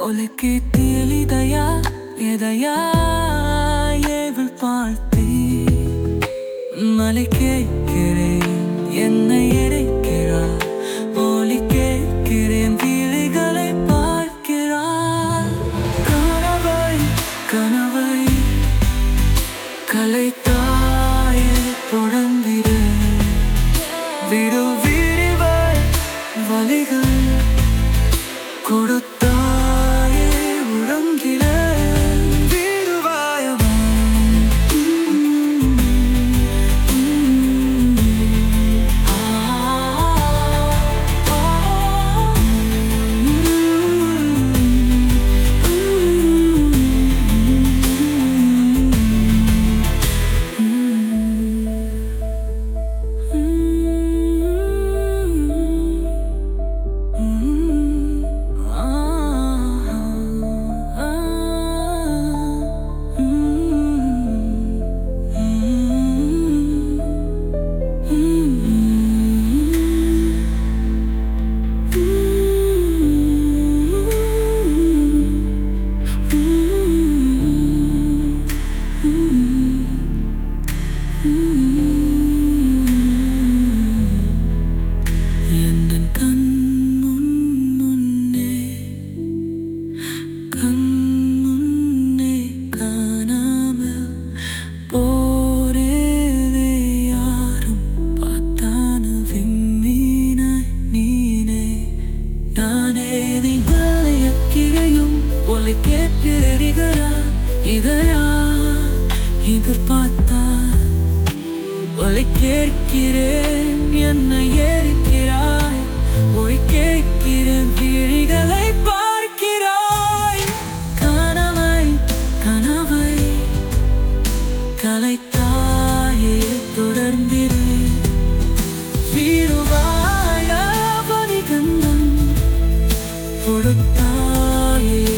ஒலிக்கு தெளிதையா எதையா ஏவல் பார்த்தி மலை கேட்கிறேன் என்னை எரிக்கிறார் ஒலி கேட்கிறேன் விழிகளை பார்க்கிறார் கனவை கனவை கலைத்தாயே தொடர்ந்திரு விடு விரிவாய் வலிகள் கொடுத்தாயே உறங்கிட விடுவாயவன் எந்தன் கண் முன்னே கண் முன்னே காணாமல் போரேதே யாரும் பார்த்தான விண்மீனாய் நீனே நானே நீ வலையக்கிரையும் ஒலை கேட்டிருகிறா இதையா இது பார்த்தா ஒலை கேட்கிறேன் என்னை ஏறிக்கிறாய் ஒளி கேட்கிறேன் விழிகளை பார்க்கிறாய் கனவை கனவை கலைத்தாயே தொடர்ந்திரு வீருவாய பனிகந்தம் கொடுத்தாயே